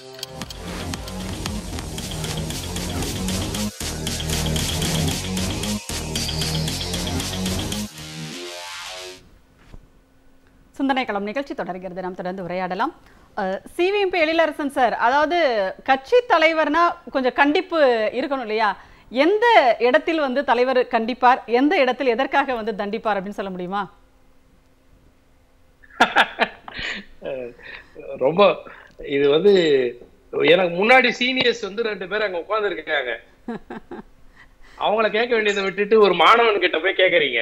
சிந்தனை களம் நிகழ்ச்சி தொடர்கிறது நாம் தொடர்ந்து உரையாடலாம் சிவிஎம்பி எழிலரசன் சார் அதாவது கட்சி தலைவர்னா கொஞ்சம் கண்டிப்பு இருக்கணும் இல்லையா எந்த இடத்தில் வந்து தலைவர் கண்டிப்பார் எந்த இடத்தில் எதற்காக வந்து தண்டிப்பார் அப்படின்னு சொல்ல முடியுமா அஹ் ரொம்ப இது வந்து எனக்கு முன்னாடி சீனியர்ஸ் வந்து ரெண்டு பேர் அங்க உட்கார்ந்து இருக்காங்க அவங்கள கேட்க வேண்டியதை விட்டுட்டு ஒரு மாணவன் கிட்ட போய் கேக்குறீங்க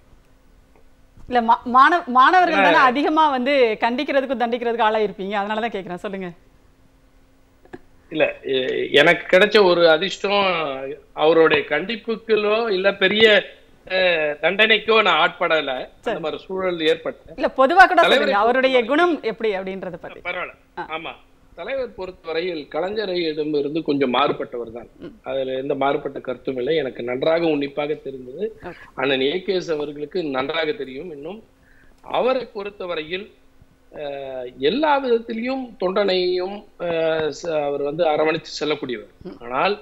இல்ல மா- மாணவ மாணவர்கள் தானே அதிகமா வந்து கண்டிக்கிறதுக்கும் தண்டிக்கிறதுக்கும் ஆளா இருப்பீங்க அதனால தான் கேட்குறேன் சொல்லுங்க இல்ல எ- எனக்கு கிடைச்ச ஒரு அதிர்ஷ்டம் அவருடைய கண்டிப்புகளோ இல்ல பெரிய அஹ், தண்டனைக்கோ நான் ஆட்படல அந்த மாதிரி சூழல் ஏற்பட்ட இல்ல பொதுவா கூட தலைவரை சொல்லுங்க அவருடைய குணம் எப்படி அப்படின்றத பத்தி பரவாயில்ல ஆமா தலைவர் பொறுத்தவரையில் கலைஞரிடம் இருந்து கொஞ்சம் மாறுபட்டவர் தான் அதுல எந்த மாறுபட்ட கருத்தும் இல்லை எனக்கு நன்றாக உன்னிப்பாக தெரிந்தது அண்ணன் ஏகேஎஸ் அவர்களுக்கு நன்றாக தெரியும் இன்னும் அவரை பொறுத்தவரையில் அஹ், எல்லா விதத்திலையும் தொண்டனையும் அஹ், ச- அவர் வந்து அரவணைத்து செல்லக்கூடியவர் ஆனால்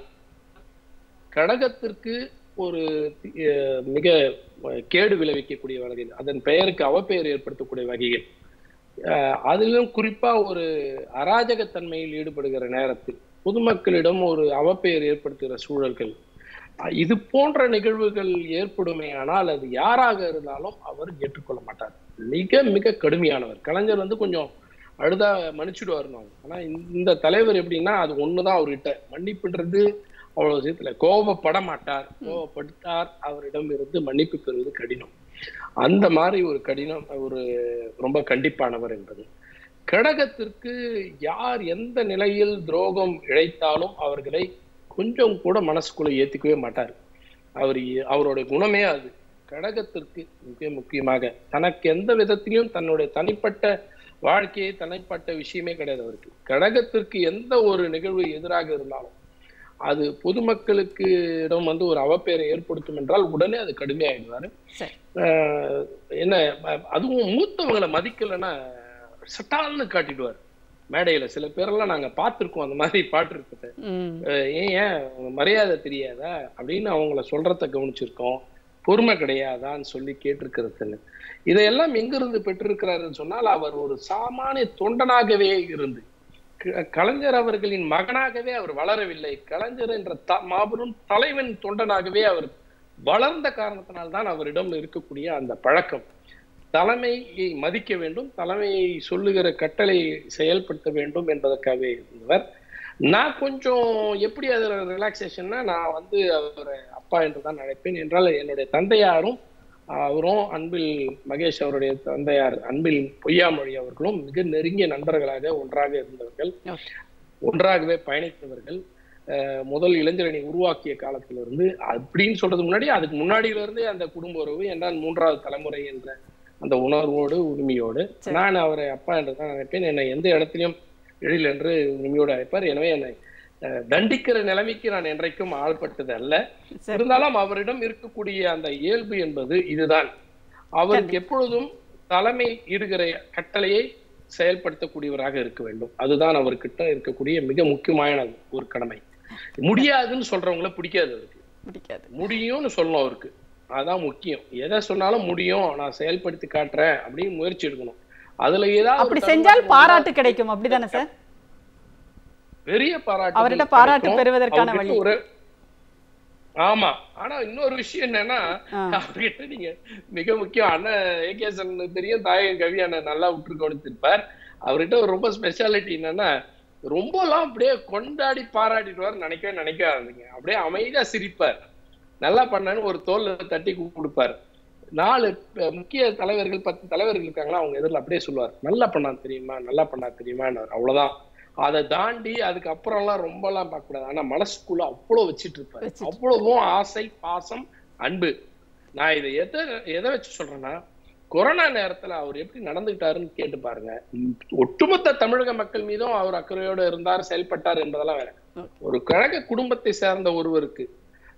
கடகத்திற்கு ஒரு அஹ், மிக அஹ், கேடு விளைவிக்கக்கூடிய வகையில் அதன் பெயருக்கு அவப்பெயர் ஏற்படுத்தக்கூடிய வகையில் அஹ், அதிலும் குறிப்பா ஒரு அராஜகத்தன்மையில் ஈடுபடுகிற நேரத்தில் பொதுமக்களிடம் ஒரு அவப்பெயர் ஏற்படுத்துகிற சூழல்கள் அஹ், இது போன்ற நிகழ்வுகள் ஏற்படுமே ஆனால் அது யாராக இருந்தாலும் அவர் ஏற்றுக்கொள்ள மாட்டார் மிக மிக கடுமையானவர் கலைஞர் வந்து கொஞ்சம் அழுதா மன்னிச்சுடுவார் ஆனா இந்த- இந்த தலைவர் எப்படின்னா அது ஒண்ணுதான் அவர்கிட்ட மன்னிப்புன்றது அவ்வளவு விஷயத்துல கோபப்பட மாட்டார் கோபப்பட்டார் அவரிடம் இருந்து மன்னிப்பு பெறுவது கடினம் அந்த மாதிரி ஒரு கடினம் ஒரு ரொம்ப கண்டிப்பானவர் என்பது கடகத்திற்கு யார் எந்த நிலையில் துரோகம் இழைத்தாலும் அவர்களை கொஞ்சம் கூட மனசுக்குள்ள ஏத்துக்கவே மாட்டார் அவர் அவருடைய குணமே அது கடகத்திற்கு மிக முக்கியமாக தனக்கு எந்த விதத்திலும் தன்னுடைய தனிப்பட்ட வாழ்க்கையை தனிப்பட்ட விஷயமே கிடையாது அவருக்கு கடகத்திற்கு எந்த ஒரு நிகழ்வு எதிராக இருந்தாலும் அது பொதுமக்களுக்கு இடம் வந்து ஒரு அவப்பெயரை ஏற்படுத்தும் என்றால் உடனே அது கடுமையாயிடுவாரு சரி ஆஹ் என்ன அஹ் அதுவும் மூத்தவங்களை மதிக்கலைன்னா சட்டால்னு காட்டிடுவார் மேடையில சில பேரெல்லாம் நாங்க பார்த்திருக்கோம் அந்த மாதிரி பாட்டு இருக்குது ம் ஏன் ஏன் உங்க மரியாதை தெரியாதா அப்படின்னு அவங்கள சொல்றத கவனிச்சிருக்கோம் பொறுமை கிடையாதான்னு சொல்லி கேட்டிருக்கிறதுன்னு இதையெல்லாம் எங்கிருந்து பெற்றிருக்கிறாருன்னு சொன்னால் அவர் ஒரு சாமானிய தொண்டனாகவே இருந்து க- கலைஞர் அவர்களின் மகனாகவே அவர் வளரவில்லை கலைஞர் என்ற த- மாபெரும் தலைவன் தொண்டனாகவே அவர் வளர்ந்த காரணத்தினால்தான் அவரிடம் இருக்கக்கூடிய அந்த பழக்கம் தலைமையை மதிக்க வேண்டும் தலைமையை சொல்லுகிற கட்டளை செயல்படுத்த வேண்டும் என்பதற்காகவே இருந்தவர் நான் கொஞ்சம் எப்படி அதுல ரிலாக்ஸேஷன்னா நான் வந்து அவரை அப்பா என்று தான் நினைப்பேன் என்றால் என்னுடைய தந்தையாரும் அவரும் அன்பில் மகேஷ் அவருடைய தந்தையார் அன்பில் பொய்யாமொழி அவர்களும் மிக நெருங்கிய நண்பர்களாக ஒன்றாக இருந்தவர்கள் ஒன்றாகவே பயணித்தவர்கள் அஹ் முதல் இளைஞரணி உருவாக்கிய காலத்திலிருந்து அப்படின்னு சொல்றது முன்னாடி அதுக்கு முன்னாடியில இருந்தே அந்த குடும்ப உறவு என்றால் மூன்றாவது தலைமுறை என்ற அந்த உணர்வோடு உரிமையோடு சரி. நான் நான் அவரை அப்பா என்று தான் நினைப்பேன் என்னை எந்த இடத்திலும் எழில் என்று உரிமையோடு அழைப்பார் எனவே என்னை அஹ், தண்டிக்கிற நிலைமைக்கு நான் என்றைக்கும் ஆள்பட்டது அல்ல சரி இருந்தாலும் அவரிடம் இருக்கக்கூடிய அந்த இயல்பு என்பது இதுதான் அவருக்கு எப்பொழுதும் தலைமை இடுகிற கட்டளையை செயல்படுத்தக்கூடியவராக இருக்க வேண்டும் அதுதான் அவர்கிட்ட இருக்கக்கூடிய மிக முக்கியமான ஒரு கடமை முடியாதுன்னு சொல்றவங்கள பிடிக்காது அவருக்கு பிடிக்காது முடியும்னு சொல்லணும் அவருக்கு அதான் முக்கியம் எதை சொன்னாலும் முடியும் நான் செயல்படுத்தி காட்டுறேன் அப்படின்னு முயற்சி எடுக்கணும் அதுல ஏதாவது அப்படி ஒரு செஞ்சால் தடுமாற்றம் பாராட்டு கிடைக்கும் அப்படிதானே சார் பெரிய பாராட்டு அவர்கிட்ட பாராட்டு பெறுவதற்கான வழி ஒரு ஆமா ஆனா இன்னொரு விஷயம் என்னன்னா ஆ. அவர்கிட்ட நீங்க மிக முக்கியம் அண்ணன் ஏகேசன் தெரியும் தாயகன் கவி அண்ணன் நல்லா விட்டு கவனிச்சிருப்பார் அவர்கிட்ட ஒரு ரொம்ப ஸ்பெஷாலிட்டி என்னன்னா ரொம்பலாம் அப்படியே கொண்டாடி பாராட்டிடுவார் நினைக்கவே நினைக்காதீங்க அப்படியே அமைதியா சிரிப்பார் நல்லா பண்ணான்னு ஒரு தோல்ல தட்டி கொடுப்பார் நாலு ப- முக்கிய தலைவர்கள் பத்து தலைவர்கள் இருக்காங்களா அவங்க எதிரில் அப்படியே சொல்லுவார் நல்லா பண்ணா தெரியுமா நல்லா பண்ணா தெரியுமா அவ்வளவுதான் அதை தாண்டி அதுக்கப்புறம்லாம் ரொம்பலாம் பார்க்க கூடாது ஆனா மனசுக்குள்ள அவ்வளவு வச்சிட்டு இருப்பாரு வச்சிட்டு. அவ்வளவும் ஆசை பாசம் அன்பு நான் இதை எதை எதை வச்சு சொல்றேன்னா கொரோனா நேரத்துல அவர் எப்படி நடந்துகிட்டாருன்னு கேட்டு பாருங்க உம், ஒட்டுமொத்த தமிழக மக்கள் மீதும் அவர் அக்கறையோடு இருந்தார் செயல்பட்டார் என்பதெல்லாம் வேற ஒரு கழக குடும்பத்தை சேர்ந்த ஒருவருக்கு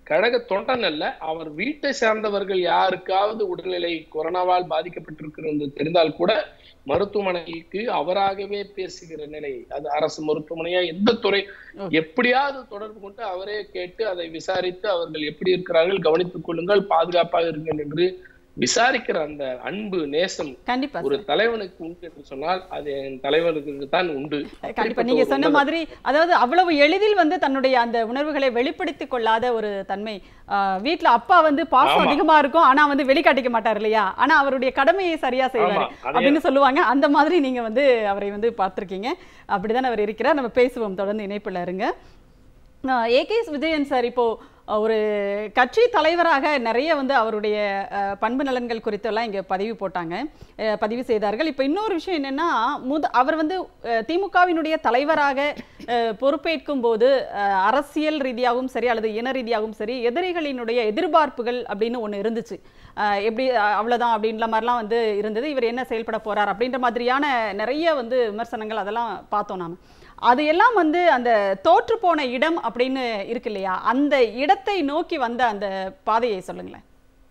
கழக தொண்டன் அல்ல அவர் வீட்டை சார்ந்தவர்கள் யாருக்காவது உடல்நிலை கொரோனாவால் பாதிக்கப்பட்டிருக்கிறது தெரிந்தால் கூட மருத்துவமனைக்கு அவராகவே பேசுகிற நிலை அது அரசு மருத்துவமனையா எந்த துறை எப்படியாவது தொடர்பு கொண்டு அவரே கேட்டு அதை விசாரித்து அவர்கள் எப்படி இருக்கிறார்கள் கவனித்துக் கொள்ளுங்கள் பாதுகாப்பாக இருங்கள் என்று விசாரிக்கிற அந்த அன்பு நேசம் கண்டிப்பா ஒரு தலைவனுக்கு உண்டு என்று சொன்னால் அது என் தலைவனுக்கு தான் உண்டு கண்டிப்பா நீங்க சொன்ன மாதிரி அதாவது அவ்வளவு எளிதில் வந்து தன்னுடைய அந்த உணர்வுகளை வெளிப்படுத்திக் கொள்ளாத ஒரு தன்மை ஆஹ் வீட்ல அப்பா வந்து பாசம் ஆமா. அதிகமா இருக்கும் ஆனா வந்து வெளிக்காட்டிக்க மாட்டார் இல்லையா ஆனா அவருடைய கடமையை சரியா செய்வாரு ஆமா, அதே- அப்படின்னு சொல்லுவாங்க அந்த மாதிரி நீங்க வந்து அவரை வந்து பார்த்திருக்கீங்க அப்படிதான் அவர் இருக்கிறார் நம்ம பேசுவோம் தொடர்ந்து இணைப்புல இருங்க ஏகேஎஸ் விஜயன் சார் இப்போ அஹ், ஒரு கட்சி தலைவராக நிறைய வந்து அவருடைய அஹ், பண்பு நலன்கள் குறித்தெல்லாம் இங்கே பதிவு போட்டாங்க அஹ், பதிவு செய்தார்கள் இப்போ இன்னொரு விஷயம் என்னன்னா முத அவர் வந்து அஹ், திமுகவினுடைய தலைவராக அஹ், பொறுப்பேற்கும் போது அஹ், அரசியல் ரீதியாகவும் சரி அல்லது இன ரீதியாகவும் சரி எதிரிகளினுடைய எதிர்பார்ப்புகள் அப்படின்னு ஒன்று இருந்துச்சு அஹ், எப்படி அஹ், அவ்வளவுதான் அப்படின்ற மாதிரிலாம் வந்து இருந்தது இவர் என்ன செயல்பட போறார் அப்படின்ற மாதிரியான நிறைய வந்து விமர்சனங்கள் அதெல்லாம் பார்த்தோம் நாம அது எல்லாம் வந்து அந்த தோற்று போன இடம் அப்படின்னு இருக்கு இல்லையா அந்த இடத்தை நோக்கி வந்த அந்த பாதையை சொல்லுங்களேன்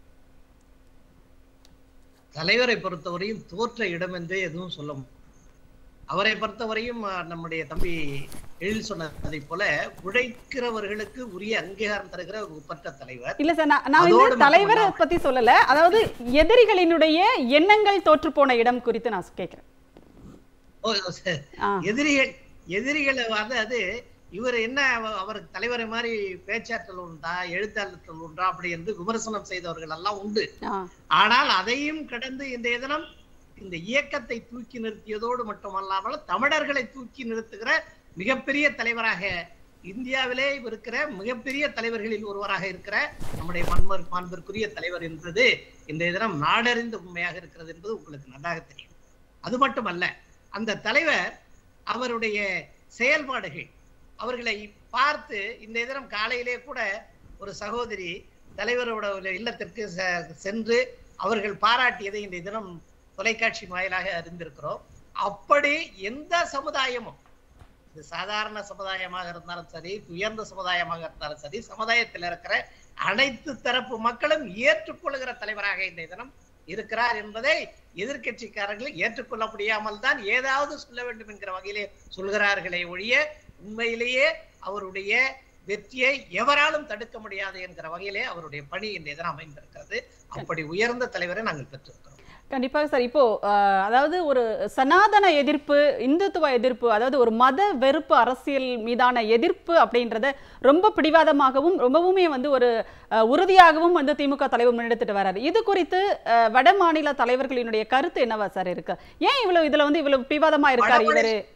தலைவரை பொறுத்தவரையும் தோற்ற இடம் என்றே எதுவும் சொல்ல முடியாது. அவரை பொறுத்தவரையும் அஹ், நம்முடைய தம்பி எழில் சொன்னதை போல உழைக்கிறவர்களுக்கு உரிய அங்கீகாரம் தருகிற ஒரு ஒப்பற்ற தலைவர் இல்ல சார் நான் நான் அதோடு வந்து தலைவரை மட்டுமல்லாம- பத்தி சொல்லல அதாவது எதிரிகளினுடைய எண்ணங்கள் தோற்று போன இடம் குறித்து நான் கேட்கிறேன் ஓ, ச- ஆ, எதிரிகள் எதிரிகளை வந்து அது இவர் என்ன அவ- அவருக்கு தலைவரை மாதிரி பேச்சாற்றல் உண்டா எழுத்தாளர்கள் உண்டா அப்படி என்று விமர்சனம் செய்தவர்கள் எல்லாம் உண்டு ஆ, ஆனால் அதையும் கடந்து இன்றைய தினம் இந்த இயக்கத்தை தூக்கி நிறுத்தியதோடு மட்டுமல்லாமல் தமிழர்களை தூக்கி நிறுத்துகிற மிகப்பெரிய தலைவராக இந்தியாவிலே இருக்கிற மிகப்பெரிய தலைவர்களில் ஒருவராக இருக்கிற நம்முடைய மன்மர் மாண்பிற்குரிய தலைவர் என்பது இன்றைய தினம் நாடறிந்த உண்மையாக இருக்கிறது என்பது உங்களுக்கு நன்றாக தெரியும் அது மட்டுமல்ல அந்த தலைவர் அவருடைய செயல்பாடுகள் அவர்களை பார்த்து இன்றைய தினம் காலையிலே கூட ஒரு சகோதரி தலைவரோட ஒரு இல்லத்திற்கு செ- சென்று அவர்கள் பாராட்டியதை இன்றைய தினம் தொலைக்காட்சி வாயிலாக அறிந்திருக்கிறோம் அப்படி எந்த சமுதாயமும் இது சாதாரண சமுதாயமாக இருந்தாலும் சரி உயர்ந்த சமுதாயமாக இருந்தாலும் சரி சமுதாயத்தில் இருக்கிற அனைத்து தரப்பு மக்களும் ஏற்றுக்கொள்கிற தலைவராக இன்றைய தினம் இருக்கிறார் என்பதை எதிர்க்கட்சிக்காரர்கள் ஏற்றுக்கொள்ள முடியாமல் தான் ஏதாவது சொல்ல வேண்டும் என்கிற வகையிலே சொல்கிறார்களே ஒழிய உண்மையிலேயே அவருடைய வெற்றியை எவராலும் தடுக்க முடியாது என்கிற வகையிலே அவருடைய பணி இன்றைய தினம் அமைந்திருக்கிறது அப்படி உயர்ந்த தலைவரை நாங்கள் பெற்றிருக்கிறோம் கண்டிப்பாக சார் இப்போ அஹ், அதாவது ஒரு சனாதன எதிர்ப்பு இந்துத்துவ எதிர்ப்பு அதாவது ஒரு மத வெறுப்பு அரசியல் மீதான எதிர்ப்பு அப்படின்றத ரொம்ப பிடிவாதமாகவும் ரொம்பவுமே வந்து ஒரு அஹ், உறுதியாகவும் வந்து திமுக தலைவர் முன்னெடுத்துட்டு வராரு இது குறித்து அஹ், வட மாநில தலைவர்களினுடைய கருத்து என்னவா சார் இருக்கு ஏன் இவ்வளவு இதுல வந்து இவ்வளவு பிடிவாதமா இருக்காரு வடமாநில- இவரு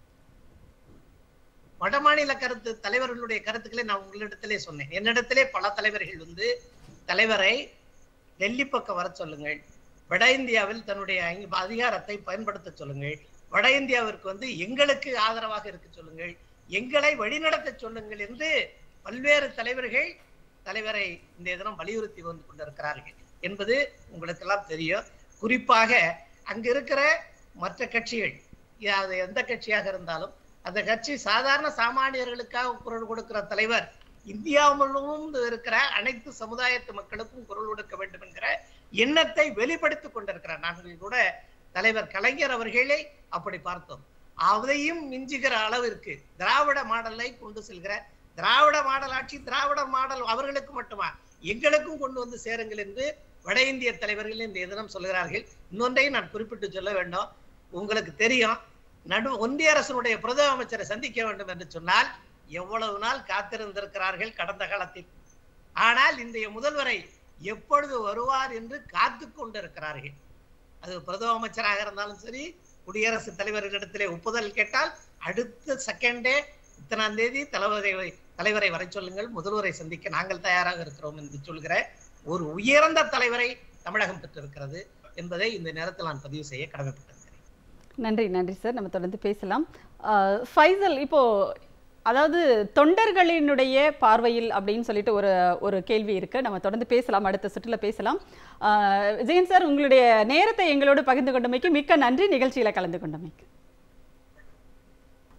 வடமாநில கருத்து தலைவர்களுடைய கருத்துக்களை நான் உங்களிடத்திலே சொன்னேன் என்னிடத்திலே பல தலைவர்கள் வந்து தலைவரை டெல்லி பக்கம் வர சொல்லுங்கள் வட இந்தியாவில் தன்னுடைய ஐ- அதிகாரத்தை பயன்படுத்த சொல்லுங்கள் வட இந்தியாவிற்கு வந்து எங்களுக்கு ஆதரவாக இருக்க சொல்லுங்கள் எங்களை வழிநடத்த சொல்லுங்கள் என்று பல்வேறு தலைவர்கள் தலைவரை இந்த தினம் வலியுறுத்தி வந்து கொண்டிருக்கிறார்கள் என்பது உங்களுக்கெல்லாம் தெரியும் குறிப்பாக அங்க இருக்கிற மற்ற கட்சிகள் யா- அது எந்த கட்சியாக இருந்தாலும் அந்த கட்சி சாதாரண சாமானியர்களுக்காக குரல் கொடுக்கிற தலைவர் இந்தியா முழுவதும் இருக்கிற அனைத்து சமுதாயத்து மக்களுக்கும் குரல் கொடுக்க வேண்டும் என்கிற எண்ணத்தை வெளிப்படுத்திக் கொண்டிருக்கிறார் நாங்கள் கூட தலைவர் கலைஞர் அவர்களை அப்படி பார்த்தோம் அதையும் மிஞ்சுகிற அளவிற்கு திராவிட மாடலை கொண்டு செல்கிற திராவிட மாடல் ஆட்சி திராவிட மாடல் அவர்களுக்கு மட்டுமா எங்களுக்கும் கொண்டு வந்து சேருங்கள் என்று வட இந்திய தலைவர்கள் இந்த தினம் சொல்கிறார்கள் இன்னொன்றையும் நான் குறிப்பிட்டு சொல்ல வேண்டும் உங்களுக்கு தெரியும் நடு ஒன்றிய அரசனுடைய பிரதம அமைச்சரை சந்திக்க வேண்டும் என்று சொன்னால் எவ்வளவு நாள் காத்திருந்திருக்கிறார்கள் கடந்த காலத்தில் ஆனால் இன்றைய முதல்வரை எப்பொழுது வருவார் என்று காத்து கொண்டிருக்கிறார்கள் அது பிரதம அமைச்சராக இருந்தாலும் சரி குடியரசுத் தலைவர்களிடத்திலே ஒப்புதல் கேட்டால் அடுத்த செகண்டே இத்தனாம் தேதி தலைவரை தலைவரை வர சொல்லுங்கள் முதல்வரை சந்திக்க நாங்கள் தயாராக இருக்கிறோம் என்று சொல்கிற ஒரு உயர்ந்த தலைவரை தமிழகம் பெற்றிருக்கிறது என்பதை இந்த நேரத்தில் நான் பதிவு செய்ய கடமைப்பட்டிருக்கிறேன் நன்றி நன்றி சார் நம்ம தொடர்ந்து பேசலாம் அஹ், ஃபைசல் இப்போ அதாவது தொண்டர்களினுடைய பார்வையில் அப்படின்னு சொல்லிட்டு ஒரு ஒரு கேள்வி இருக்கு நம்ம தொடர்ந்து பேசலாம் அடுத்த சுற்றுல பேசலாம் அஹ், விஜயன் சார் உங்களுடைய நேரத்தை எங்களோடு பகிர்ந்து கொண்டமைக்கு மிக்க நன்றி நிகழ்ச்சியில கலந்து கொண்டமைக்கு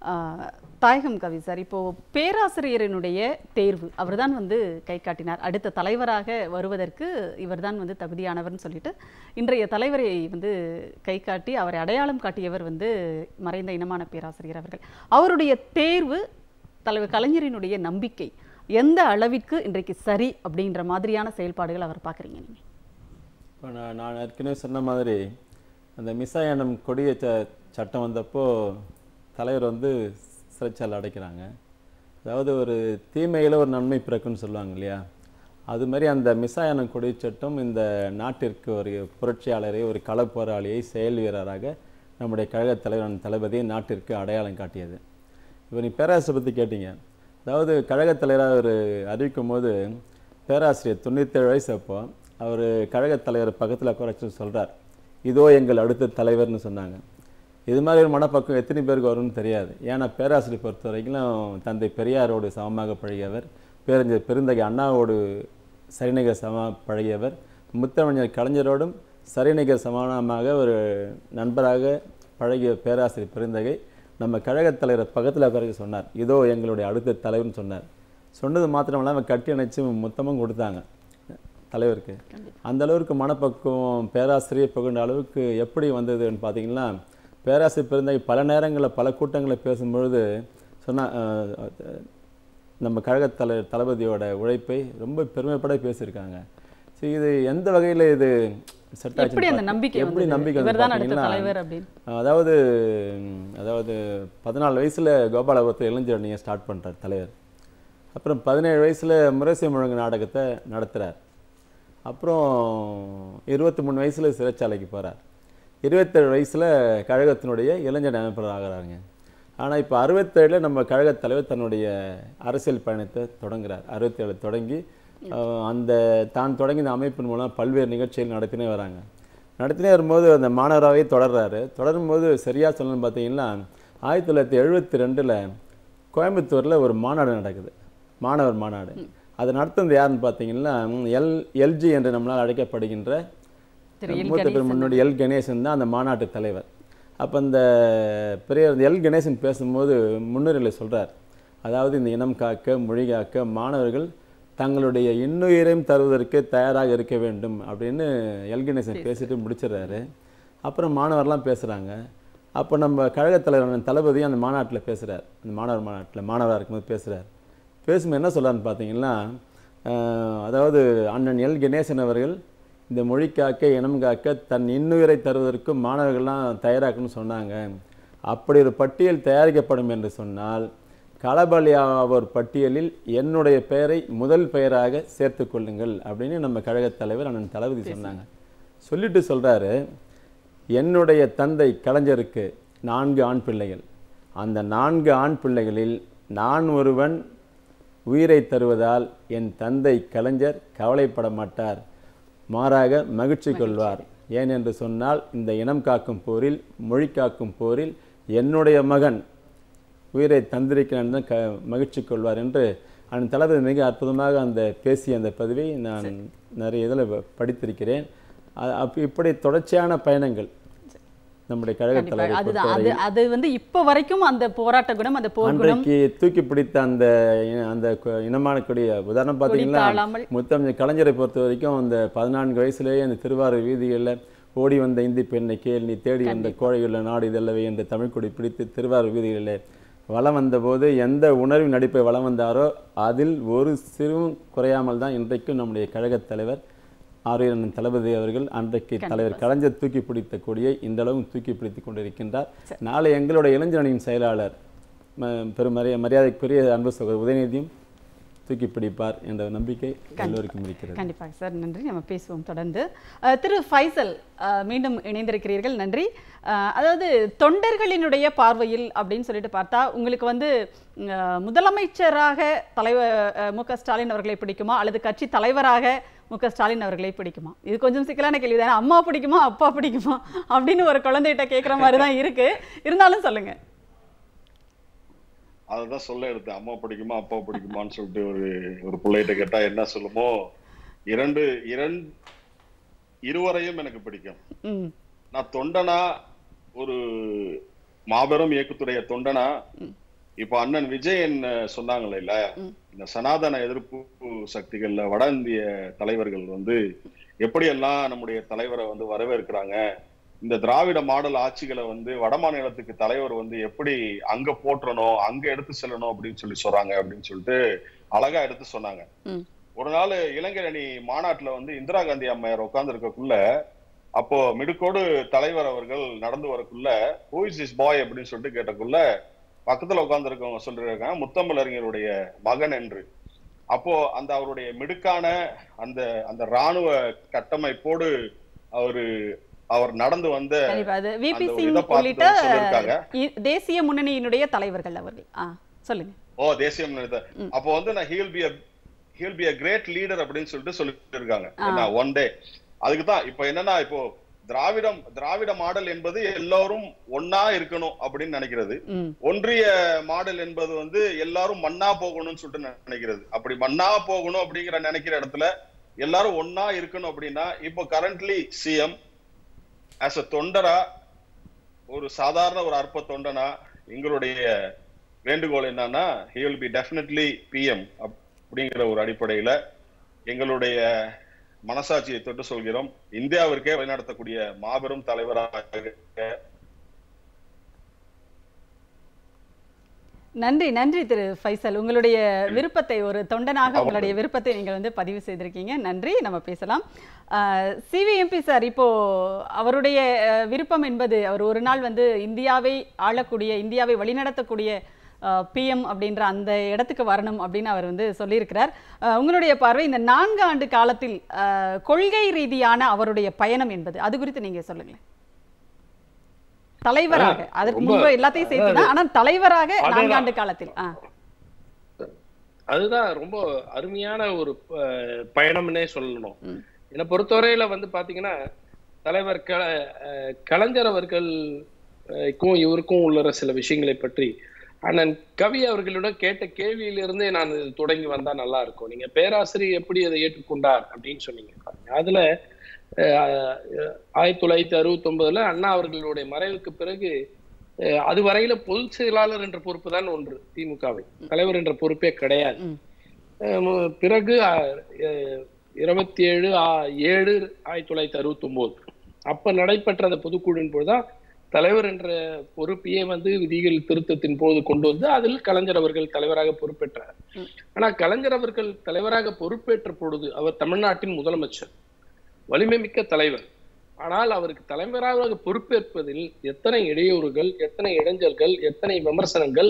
ஆஹ், தாயகம் கவி சார் இப்போ பேராசிரியரினுடைய தேர்வு அவர்தான் வந்து கை காட்டினார் அடுத்த தலைவராக வருவதற்கு இவர்தான் வந்து தகுதியானவர்னு சொல்லிட்டு இன்றைய தலைவரை வந்து கை காட்டி அவரை அடையாளம் காட்டியவர் வந்து மறைந்த இனமான பேராசிரியர் அவர்கள் அவருடைய தேர்வு தலைவர் கலைஞரினுடைய நம்பிக்கை எந்த அளவிற்கு இன்றைக்கு சரி அப்படின்ற மாதிரியான செயல்பாடுகள் அவர் பார்க்குறீங்க நீங்க இப்போ நான் நான் ஏற்கனவே சொன்ன மாதிரி அந்த மிசாயனம் கொடிய ச சட்டம் வந்தப்போ தலைவர் வந்து சிறைச்சாலை அடைக்கிறாங்க அதாவது ஒரு தீமையில் ஒரு நன்மை பிறக்குன்னு சொல்லுவாங்க இல்லையா அது மாதிரி அந்த மிசாயனம் கொடிய சட்டம் இந்த நாட்டிற்கு ஒரு புரட்சியாளரை ஒரு களப் போராளியை செயல் வீரராக நம்முடைய கழகத் தலைவர் தளபதியை நாட்டிற்கு அடையாளம் காட்டியது இப்போ நீ பேராசிரியர் பற்றி கேட்டீங்க அதாவது கழகத் தலைவராக அவர் அறிவிக்கும் போது பேராசிரியர் தொண்ணூற்றேழு வயசு அப்போ அவர் கழகத் தலைவர் பக்கத்தில் குறைச்சி சொல்கிறார் இதோ எங்கள் அடுத்த தலைவர்னு சொன்னாங்க இது மாதிரி ஒரு மனப்பக்கம் எத்தனை பேருக்கு வரும்னு தெரியாது ஏன்னா பேராசிரியர் பொறுத்த வரைக்கும் தந்தை பெரியாரோடு சமமாக பழகியவர் பேரறிஞர் பெருந்தகை அண்ணாவோடு சரிநிகர் சம பழகியவர் முத்தமிழர் கலைஞரோடும் சரிநிகர் சமானமாக ஒரு நண்பராக பழகிய பேராசிரியர் பெருந்தகை நம்ம கழகத் தலைவர் பக்கத்தில் பிறகு சொன்னார் இதோ எங்களுடைய அடுத்த தலைவர்னு சொன்னார் சொன்னது மாத்திரம் இல்லாமல் கட்டி அணைச்சு மொத்தமும் கொடுத்தாங்க தலைவருக்கு அந்த அளவுக்கு மனப்பக்குவம் பேராசிரியர் புகழ்ந்த அளவுக்கு எப்படி வந்ததுன்னு பார்த்தீங்கன்னா பேராசிரியர் பெருந்தகை பல நேரங்களில் பல கூட்டங்களில் பேசும்பொழுது சொன்னா அஹ், அஹ், நம்ம கழகத் தலை தளபதியோட உழைப்பை ரொம்ப பெருமைப்பட பேசியிருக்காங்க சரி இது எந்த வகையில் இது செட் எப்படி அந்த நம்பிக்கை எப்படி வந்தது? நம்பிக்கை வந்து இவர்தான் அடுத்த பார்த்தீங்கன்னா, தலைவர் அப்படின்னு அதாவது ம், அதாவது பதினாலு வயசில் கோபாலபுரத்தில் இளைஞர் அணியை ஸ்டார்ட் பண்ணுறார் தலைவர் அப்புறம் பதினேழு வயசில் முரசை முழங்கு நாடகத்தை நடத்துகிறார் அப்புறம் இருபத்தி மூணு வயசில் சிறைச்சாலைக்கு போகிறார் இருபத்தேழு வயசில் கழகத்தினுடைய இளைஞர் அமைப்பாளர் ஆகிறாருங்க ஆனால் இப்போ அறுபத்தேழில் நம்ம கழகத் தலைவர் தன்னுடைய அரசியல் பயணத்தை தொடங்குறார் அறுபத்தேழு தொடங்கி அஹ், அந்த தான் தொடங்கின அமைப்பின் மூலம் பல்வேறு நிகழ்ச்சிகள் நடத்தினே வராங்க நடத்தினே வரும்போது அந்த மாணவராகவே தொடர்றாரு தொடரும்போது சரியாக சொல்லணும்னு பார்த்தீங்கன்னா ஆயிரத்தி தொள்ளாயிரத்தி எழுபத்தி ரெண்டில் கோயம்புத்தூரில் ஒரு மாநாடு நடக்குது மாணவர் மாநாடு அது நடத்துனது யாருன்னு பார்த்தீங்கன்னா எல் எல்ஜி என்று நம்மளால் அழைக்கப்படுகின்ற திரு எல் மூத்த பேர் முன்னோடி எல் கணேசன் தான் அந்த மாநாட்டு தலைவர் அப்போ அந்த பெரிய எல் கணேசன் பேசும்போது முன்னுரையில் சொல்றார் அதாவது இந்த இனம் காக்க மொழி காக்க மாணவர்கள் தங்களுடைய இன்னுயிரையும் தருவதற்கு தயாராக இருக்க வேண்டும் அப்படின்னு எல் கணேசன் பேசிட்டு முடிச்சிடுறாரு அப்புறம் மாணவர்லாம் பேசுகிறாங்க அப்போ நம்ம கழகத் தலைவர் தளபதியும் அந்த மாநாட்டில் பேசுகிறார் அந்த மாணவர் மாநாட்டில் மாணவராக இருக்கும்போது பேசுகிறார் பேசும்போது என்ன சொல்றாருன்னு பார்த்தீங்கன்னா அஹ், அதாவது அண்ணன் எல் கணேசன் அவர்கள் இந்த மொழி காக்க இனம் காக்க தன் இன்னுயிரை தருவதற்கு மாணவர்கள்லாம் தயாராக்கணும்னு சொன்னாங்க அப்படி ஒரு பட்டியல் தயாரிக்கப்படும் என்று சொன்னால் களபலியாவோர் பட்டியலில் என்னுடைய பெயரை முதல் பெயராக சேர்த்து கொள்ளுங்கள் அப்படின்னு நம்ம கழகத் தலைவர் அண்ணன் தளபதி சொன்னாங்க சொல்லிட்டு சொல்றாரு என்னுடைய தந்தை கலைஞருக்கு நான்கு ஆண் பிள்ளைகள் அந்த நான்கு ஆண் பிள்ளைகளில் நான் ஒருவன் உயிரை தருவதால் என் தந்தை கலைஞர் கவலைப்பட மாட்டார் மாறாக மகிழ்ச்சி கொள்வார் ஏன் என்று சொன்னால் இந்த இனம் காக்கும் போரில் மொழி காக்கும் போரில் என்னுடைய மகன் உயிரை தந்திருக்கிறான் தான் க மகிழ்ச்சி கொள்வார் என்று அண்ணன் தளபதி மிக அற்புதமாக அந்த பேசிய அந்த பதிவை நான் நிறைய இதில் படித்திருக்கிறேன் அ- அப்ப இப்படி தொடர்ச்சியான பயணங்கள் நம்முடைய கழகத் கண்டிப்பா தலைவரை அதுதான் அது பொறுத்தவரை அது வந்து இப்ப வரைக்கும் அந்த போராட்ட குணம் அந்த போர் குணம் அன்றைக்கு தூக்கி பிடித்த அந்த இன- அந்த கு- இனமான கொடிய உதாரணம் பார்த்தீங்கன்னா தாழாமல். முத்தமிழ் கலைஞரை பொறுத்த வரைக்கும் அந்த பதினான்கு வயசுலேயே அந்த திருவாரூர் வீதிகளில் ஓடி வந்த இந்தி பெண்ணை கேள் நீ தேடி வந்த கோழையுள்ள நாடு இதல்லவே என்று தமிழ் கொடி பிடித்து திருவாரூர் வீதிகளில் வலம் வந்தபோது எந்த உணர்வின் நடிப்பை வலம் வந்தாரோ அதில் ஒரு சிறுவும் குறையாமல் தான் இன்றைக்கும் நம்முடைய கழகத் தலைவர் ஆரியன் தளபதி அவர்கள் அன்றைக்கு தலைவர் கலைஞர் தூக்கி பிடித்த கொடியை இன்றளவும் தூக்கி பிடித்துக் கொண்டிருக்கின்றார் நாளை எங்களுடைய இளைஞரணியின் செயலாளர் ம- பெரும் மரியா மரியாதைக்குரிய அன்பு சகோதரர் உதயநிதியும் தூக்கி பிடிப்பார் என்ற நம்பிக்கை எல்லோருக்கும் இருக்கிறது கண்டிப்பாக சார் நன்றி நம்ம பேசுவோம் தொடர்ந்து அஹ், திரு ஃபைசல் அஹ், மீண்டும் இணைந்திருக்கிறீர்கள் நன்றி அஹ், அதாவது தொண்டர்களினுடைய பார்வையில் அப்படின்னு சொல்லிட்டு பார்த்தா உங்களுக்கு வந்து அஹ், முதலமைச்சராக தலைவர் அஹ், மு க ஸ்டாலின் அவர்களை பிடிக்குமா அல்லது கட்சி தலைவராக மு க ஸ்டாலின் அவர்களை பிடிக்குமா இது கொஞ்சம் சிக்கலான கேள்வி தானே அம்மா பிடிக்குமா அப்பா பிடிக்குமா அப்படின்னு ஒரு குழந்தைகிட்ட கேட்குற மாதிரி தான் இருக்கு இருந்தாலும் சொல்லுங்க அததான் சொல்ல எடுத்தேன் அம்மா பிடிக்குமா அப்பா பிடிக்குமான்னு சொல்லிட்டு ஒரு ஒரு பிள்ளைகிட்ட கேட்டா என்ன சொல்லுமோ இரண்டு இரண்டு இருவரையும் எனக்கு பிடிக்கும் ம் நான் தொண்டனா ஒரு மாபெரும் இயக்கத்துடைய தொண்டனா இப்ப அண்ணன் விஜயன் அஹ், சொன்னாங்களே இல்ல ம். இந்த சனாதன எதிர்ப்பு சக்திகள்ல வட இந்திய தலைவர்கள் வந்து எப்படியெல்லாம் நம்முடைய தலைவரை வந்து வரவேற்கிறாங்க இந்த திராவிட மாடல் ஆட்சிகளை வந்து வட மாநிலத்துக்கு தலைவர் வந்து எப்படி அங்க போற்றணும் அங்க எடுத்து செல்லணும் அப்படின்னு சொல்லி சொல்றாங்க அப்படின்னு சொல்லிட்டு அழகா எடுத்து சொன்னாங்க ம். ஒரு நாள் இளைஞர் அணி மாநாட்டுல வந்து இந்திரா காந்தி அம்மையார் உட்கார்ந்து இருக்கக்குள்ள அப்போ மிடுக்கோடு தலைவர் அவர்கள் நடந்து வரக்குள்ள ஹூ இஸ் இஸ் பாய் அப்படின்னு சொல்லிட்டு கேட்டக்குள்ள பக்கத்துல உட்கார்ந்து இருக்கவங்க சொல்லிருக்காங்க முத்தமிழறிஞருடைய மகன் என்று அப்போ அந்த அவருடைய மிடுக்கான அந்த அந்த ராணுவ கட்டமைப்போடு அவரு அவர் நடந்து வந்த கண்டிப்பா அது விபி அந்த ஒரு சிங் இதை பார்த்துட்டு உள்ளிட்ட வந்து சொல்லியிருக்காங்க. இ- தேசிய முன்னணியினுடைய தலைவர்கள் அவர்கள் ஆ சொல்லுங்க ஓ தேசிய முன்னணி ம். அப்போ வந்து நான் he'll be he'll be a great leader அப்படின்னு சொல்லிட்டு சொல்லிட்டு இருக்காங்க ஆ. என்ன ஒன் டே அதுக்கு தான் இப்போ என்னன்னா இப்போ திராவிடம் திராவிட மாடல் என்பது எல்லாரும் ஒன்னா இருக்கணும் அப்படின்னு நினைக்கிறது ம் ஒன்றிய மாடல் என்பது வந்து எல்லாரும் மண்ணா போகணும்னு சொல்லிட்டு நினைக்கிறது அப்படி மண்ணா போகணும் அப்படிங்கிற நினைக்கிற இடத்துல எல்லாரும் ஒன்னா இருக்கணும் அப்படின்னா இப்போ கரண்ட்லி சிஎம் ஆஸ் அ தொண்டரா ஒரு சாதாரண ஒரு அற்ப தொண்டனா எங்களுடைய வேண்டுகோள் என்னன்னா he will be definitely PM அப்படிங்கிற ஒரு அடிப்படையில எங்களுடைய மனசாட்சியை தொட்டு சொல்கிறோம் இந்தியாவிற்கே வழிநடத்தக்கூடிய மாபெரும் தலைவராக நன்றி நன்றி திரு ஃபைசல் உங்களுடைய விருப்பத்தை ஒரு தொண்டனாக உங்களுடைய விருப்பத்தை நீங்கள் வந்து பதிவு செய்திருக்கீங்க நன்றி நம்ம பேசலாம் சிவிஎம்பி சார் இப்போ அவருடைய அஹ், விருப்பம் என்பது அவர் ஒரு நாள் வந்து இந்தியாவை ஆளக்கூடிய இந்தியாவை வழிநடத்தக்கூடிய பிஎம் அப்படின்ற அந்த இடத்துக்கு வரணும் அப்படின்னு அவர் வந்து சொல்லியிருக்கிறார் அஹ், உங்களுடைய பார்வை இந்த நான்கு ஆண்டு காலத்தில் அஹ், கொள்கை ரீதியான அவருடைய பயணம் என்பது அது குறித்து நீங்க சொல்லுங்களேன் தலைவராக அதற்கு ரொம்ப- முன்பு எல்லாத்தையும் சேர்த்து தான் ஆனால் தலைவராக அதான். நான்காண்டு காலத்தில் ஆ அதுதான் ரொம்ப அருமையான ஒரு அஹ், பயணம்னே சொல்லணும் ம். என்னை பொறுத்தவரையில வந்து பாத்தீங்கன்னா தலைவர் க அஹ், கலைஞர் அவர்களுக்கும் இவருக்கும் உள்ள சில விஷயங்களை பற்றி அண்ணன் கவி அவர்களிடம் கேட்ட கேள்வியிலிருந்தே நான் இது தொடங்கி வந்தா நல்லா இருக்கும் நீங்க பேராசிரியர் எப்படி அதை ஏற்றுக்கொண்டார் அப்படின்னு சொன்னீங்க பாருங்க. அதுல அஹ், ஆயிரத்தி தொள்ளாயிரத்தி அறுபத்தி ஒன்பதுல அண்ணா அவர்களுடைய மறைவுக்கு பிறகு அஹ், அதுவரையில பொதுச் செயலாளர் என்ற பொறுப்பு தான் ஒன்று திமுகவை தலைவர் என்ற பொறுப்பே கிடையாது ம். அஹ் பிறகு இருபத்தி ஏழு ஏழு ஆயிரத்தி தொள்ளாயிரத்தி அறுபத்தி ஒன்பது அப்ப நடைபெற்ற அந்த பொதுக்குழுவின் போதுதான் தலைவர் என்ற பொறுப்பையே வந்து விதிகள் திருத்தத்தின் போது கொண்டு வந்து அதில் கலைஞர் அவர்கள் தலைவராக பொறுப்பேற்றார் ம். ஆனா கலைஞர் அவர்கள் தலைவராக பொறுப்பேற்ற பொழுது அவர் தமிழ்நாட்டின் முதலமைச்சர் வலிமை மிக்க தலைவர் ஆனால் அவருக்கு தலைவராக பொறுப்பேற்பதில் எத்தனை இடையூறுகள் எத்தனை இடைஞ்சல்கள் எத்தனை விமர்சனங்கள்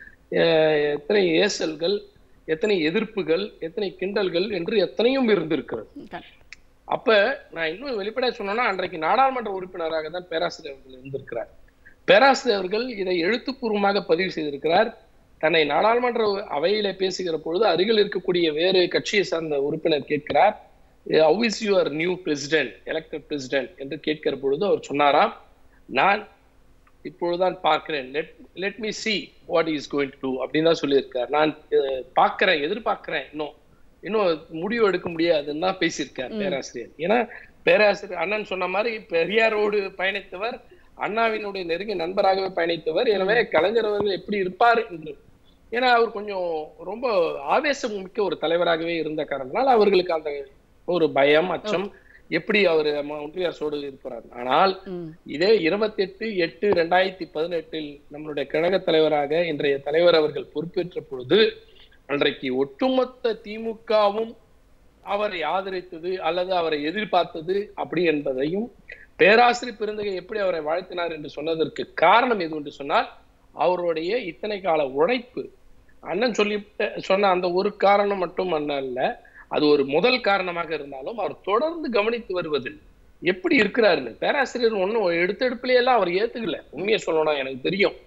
அஹ் எத்தனை ஏசல்கள் எத்தனை எதிர்ப்புகள் எத்தனை கிண்டல்கள் என்று எத்தனையும் இருந்திருக்கிறது கண்டிப்பா. அப்ப நான் இன்னும் வெளிப்படையா சொன்னோம்னா அன்றைக்கு நாடாளுமன்ற உறுப்பினராக தான் பேராசிரியர் அவர்கள் இருந்திருக்கிறார் பேராசிரியர் அவர்கள் இதை எழுத்துப்பூர்வமாக பதிவு செய்திருக்கிறார் தன்னை நாடாளுமன்ற அவையிலே பேசுகிற பொழுது அருகில் இருக்கக்கூடிய வேறு கட்சியை சார்ந்த உறுப்பினர் கேட்கிறார் how is your new president elected president என்று கேட்கிற பொழுது அவர் சொன்னாராம் நான் இப்பொழுதுதான் பார்க்கிறேன் let let me see what is going to அப்படின்னு தான் சொல்லியிருக்கார் நான் அஹ், பார்க்கிறேன் எதிர்பார்க்கிறேன் இன்னும் இன்னும் முடிவு எடுக்க முடியாதுன்னு தான் பேசியிருக்கார் பேராசிரியர் ஏன்னா பேராசிரியர் அண்ணன் சொன்ன மாதிரி பெரியாரோடு பயணித்தவர் அண்ணாவினுடைய நெருங்கிய நண்பராகவே பயணித்தவர் எனவே கலைஞர் அவர்கள் எப்படி இருப்பார் என்று ஏன்னா அவர் கொஞ்சம் ரொம்ப ஆவேசம் மிக்க ஒரு தலைவராகவே இருந்த காரணத்தினால் அவர்களுக்கு அந்த ஒரு பயம் அச்சம் எப்படி அவர் ஒன்றிய அரசோடு இருப்பார் ஆனால் ம் இதே இருபத்தி எட்டு எட்டு ரெண்டாயிரத்தி பதினெட்டில் நம்மளுடைய கழக தலைவராக இன்றைய தலைவர் அவர்கள் பொறுப்பேற்ற பொழுது அன்றைக்கு ஒட்டுமொத்த திமுகவும் அவரை ஆதரித்தது அல்லது அவரை எதிர்பார்த்தது அப்படி என்பதையும் பேராசிரியர் பெருந்தகை எப்படி அவரை வாழ்த்தினார் என்று சொன்னதற்கு காரணம் எது என்று சொன்னால் அவருடைய இத்தனை கால உழைப்பு அண்ணன் சொல்லி சொன்ன அந்த ஒரு காரணம் மட்டும் அல்ல அது ஒரு முதல் காரணமாக இருந்தாலும் அவர் தொடர்ந்து கவனித்து வருவதில் எப்படி இருக்கிறாருன்னு பேராசிரியர் ஒன்றும் எடுத்தெடுப்புலயே எல்லாம் அவர் ஏத்துக்கல உண்மையை சொல்லணும் எனக்கு தெரியும்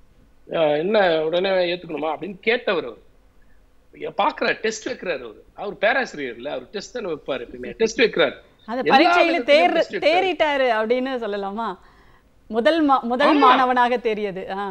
அஹ் என்ன உடனே ஏத்துக்கணுமா அப்படின்னு கேட்டவர் அவர் பாக்குறாரு டெஸ்ட் வைக்கிறாரு அவர் அவர் பேராசிரியர் இல்ல அவர் டெஸ்ட் தானே வைப்பாரு எப்பயுமே டெஸ்ட் வைக்கிறாரு அந்த எல்லா பரீட்சையில விதத்திலும் தேர் best எடுத்தாரு. தேறிட்டாரு அப்படின்னு சொல்லலாமா முதல் மா- முதல் ஆமா. மாணவனாக தெரியது ஆ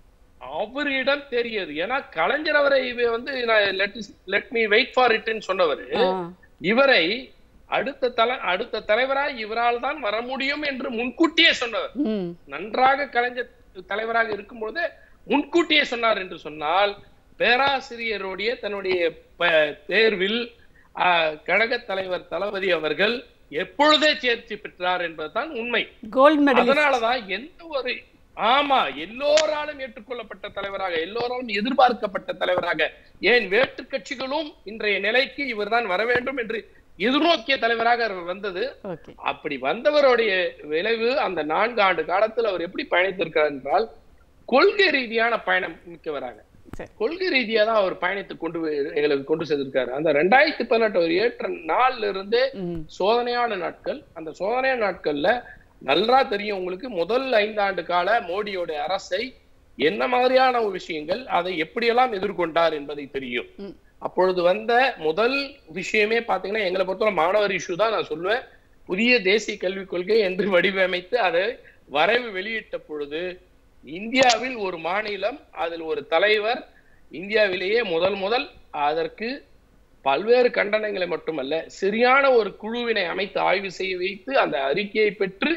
அவரிடம் தெரியாது ஏன்னா கலைஞர் அவரை இவ வந்து லெட் மீ வெயிட் ஃபார் இட்னு சொன்னவர் ஆ. இவரை அடுத்த தலை அடுத்த தலைவராய் இவரால் தான் வர முடியும் என்று முன்கூட்டியே சொன்னவர் ம் நன்றாக கலைஞர் தலைவராக இருக்கும்போது முன்கூட்டியே சொன்னார் என்று சொன்னால் பேராசிரியருடைய தன்னுடைய ப- தேர்வில் ஆஹ், கழகத் தலைவர் தளபதி அவர்கள் எப்பொழுதே தேர்ச்சி பெற்றார் என்பதுதான் உண்மை கோல்டு மெடல் அதனாலதான் எந்த ஒரு ஆமா எல்லோராலும் ஏற்றுக்கொள்ளப்பட்ட தலைவராக எல்லோராலும் எதிர்பார்க்கப்பட்ட தலைவராக ஏன் வேற்று கட்சிகளும் இன்றைய நிலைக்கு இவர்தான் வர வேண்டும் என்று எதிர்நோக்கிய தலைவராக அவர் வந்தது ஓகே அப்படி வந்தவருடைய விளைவு அந்த நான்கு ஆண்டு காலத்தில் அவர் எப்படி பயணித்திருக்கிறார் என்றால் கொள்கை ரீதியான பயணம் மிக்கவராக சரி. கொள்கை ரீதியா தான் அவர் பயணித்து கொண்டு போய் எங்களுக்கு கொண்டு சேர்ந்திருக்காரு அந்த ரெண்டாயிரத்தி பதினெட்டு ஒரு ஏற்ற நாள்ல இருந்தே ம் சோதனையான நாட்கள் அந்த சோதனையான நாட்கள்ல நல்லா தெரியும் உங்களுக்கு முதல் ஐந்தாண்டு கால மோடியோட அரசை என்ன மாதிரியான ஒரு விஷயங்கள் அதை எப்படியெல்லாம் எதிர்கொண்டார் என்பதை தெரியும் ம். அப்பொழுது வந்த முதல் விஷயமே பாத்தீங்கன்னா எங்களை பொறுத்தவரை மாணவர் இஷ்யூ தான் நான் சொல்லுவேன் புதிய தேசிய கல்விக் கொள்கை என்று வடிவமைத்து அதை வரைவு வெளியிட்ட பொழுது இந்தியாவில் ஒரு மாநிலம் அதில் ஒரு தலைவர் இந்தியாவிலேயே முதல் முதல் அதற்கு பல்வேறு கண்டனங்களை மட்டுமல்ல சரியான ஒரு குழுவினை அமைத்து ஆய்வு செய்ய வைத்து அந்த அறிக்கையை பெற்று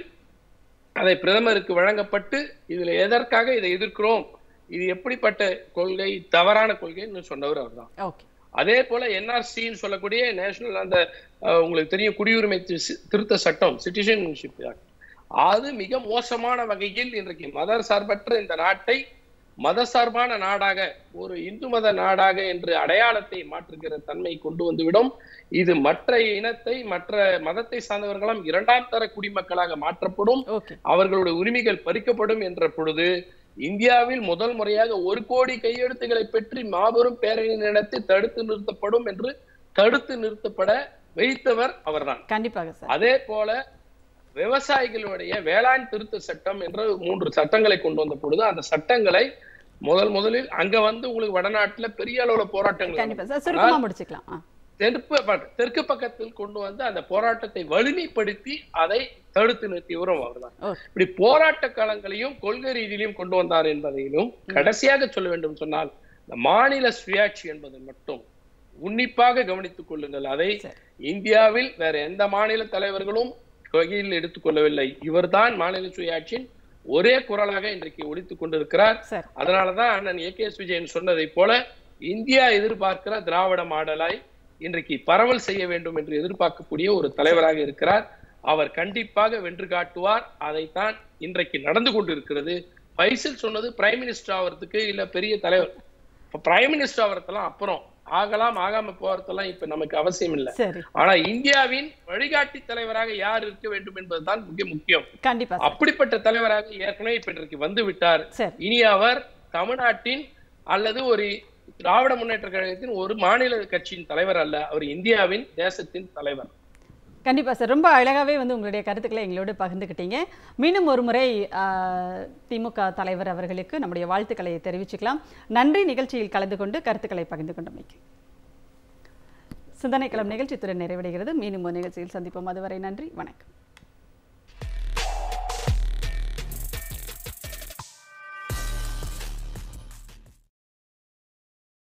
அதை பிரதமருக்கு வழங்கப்பட்டு இதுல எதற்காக இதை எதிர்க்கிறோம் இது எப்படிப்பட்ட கொள்கை தவறான கொள்கைன்னு சொன்னவர் அவர்தான் ஓகே அதே போல என்ஆர்சின்னு சொல்லக்கூடிய நேஷனல் அந்த அஹ், உங்களுக்கு தெரியும் குடியுரிமை தி- திருத்த சட்டம் சிட்டிசன்ஷிப் ஆக்ட் அது மிக மோசமான வகையில் இன்றைக்கு மத சார்பற்ற இந்த நாட்டை மதசார்பான நாடாக ஒரு இந்து மத நாடாக என்று அடையாளத்தை மாற்றுகிற தன்மை கொண்டு வந்துவிடும் இது மற்ற இனத்தை மற்ற மதத்தை சார்ந்தவர்களும் இரண்டாம் தர குடிமக்களாக மாற்றப்படும் ஓகே அவர்களுடைய உரிமைகள் பறிக்கப்படும் என்ற பொழுது இந்தியாவில் முதல் முறையாக ஒரு கோடி கையெழுத்துக்களை பெற்று மாபெரும் பேரணி நடத்தி தடுத்து நிறுத்தப்படும் என்று தடுத்து நிறுத்தப்பட வைத்தவர் அவர்தான் கண்டிப்பாக சார் அதே போல விவசாயிகளுடைய வேளாண் திருத்த சட்டம் என்ற மூன்று சட்டங்களை கொண்டு வந்த பொழுது அந்த சட்டங்களை முதல் முதலில் அங்க வந்து உங்களுக்கு வடநாட்டுல பெரிய அளவுல போராட்டங்கள் கண்டிப்பா சார் சுருக்கமா முடிச்சுக்கலாம் ஆ தெற்கு ப- தெற்கு பக்கத்தில் கொண்டு வந்து அந்த போராட்டத்தை வலிமைப்படுத்தி அதை தடுத்து நிறுத்தியவரும் அவர்தான் ஓகே இப்படி போராட்ட காலங்களையும் கொள்கை ரீதியிலும் கொண்டு வந்தார் என்பதையும் கடைசியாக சொல்ல வேண்டும் சொன்னால் இந்த மாநில சுயாட்சி என்பது மட்டும் உன்னிப்பாக கவனித்துக் கொள்ளுங்கள் அதை சரி. இந்தியாவில் வேற எந்த மாநில தலைவர்களும் கையில் எடுத்துக்கொள்ளவில்லை இவர்தான் மாநில சுயாட்சியின் ஒரே குரலாக இன்றைக்கு ஒலித்துக் கொண்டிருக்கிறார் சரி அதனாலதான் அண்ணன் ஏ கே எஸ் விஜயன் சொன்னதை போல இந்தியா எதிர்பார்க்கிற திராவிட மாடலாய் இன்றைக்கு பரவல் செய்ய வேண்டும் என்று எதிர்பார்க்கக்கூடிய ஒரு தலைவராக இருக்கிறார் அவர் கண்டிப்பாக வென்று காட்டுவார் அதைத்தான் இன்றைக்கு நடந்து கொண்டிருக்கிறது பைசல் சொன்னது பிரைம் மினிஸ்டர் ஆவறதுக்கு இல்ல பெரிய தலைவர் இப்ப பிரைம் மினிஸ்டர் ஆவறதெல்லாம் அப்புறம் ஆகலாம் ஆகாம போறதெல்லாம் இப்ப நமக்கு அவசியம் இல்லை சரி ஆனா இந்தியாவின் வழிகாட்டி தலைவராக யார் இருக்க வேண்டும் என்பதுதான் மிக முக்கியம் கண்டிப்பா சார் அப்படிப்பட்ட தலைவராக ஏற்கனவே இப்ப இன்றைக்கு வந்து விட்டார் சரி இனி அவர் தமிழ்நாட்டின் அல்லது ஒரு திராவிட முன்னேற்ற கழகத்தின் ஒரு மாநில கட்சியின் தலைவர் அல்ல அவர் இந்தியாவின் தேசத்தின் தலைவர் கண்டிப்பா சார் ரொம்ப அழகாவே வந்து உங்களுடைய கருத்துக்களை எங்களோடு பகிர்ந்துக்கிட்டீங்க மீண்டும் ஒரு முறை ஆ, திமுக தலைவர் அவர்களுக்கு நம்முடைய வாழ்த்துக்களை தெரிவிச்சுக்கலாம் நன்றி நிகழ்ச்சியில் கலந்து கொண்டு கருத்துக்களை பகிர்ந்து கொண்டமைக்கு சிந்தனைக்களம் நிகழ்ச்சி துறை நிறைவடைகிறது மீண்டும் ஒரு நிகழ்ச்சியில் சந்திப்போம் அதுவரை நன்றி வணக்கம்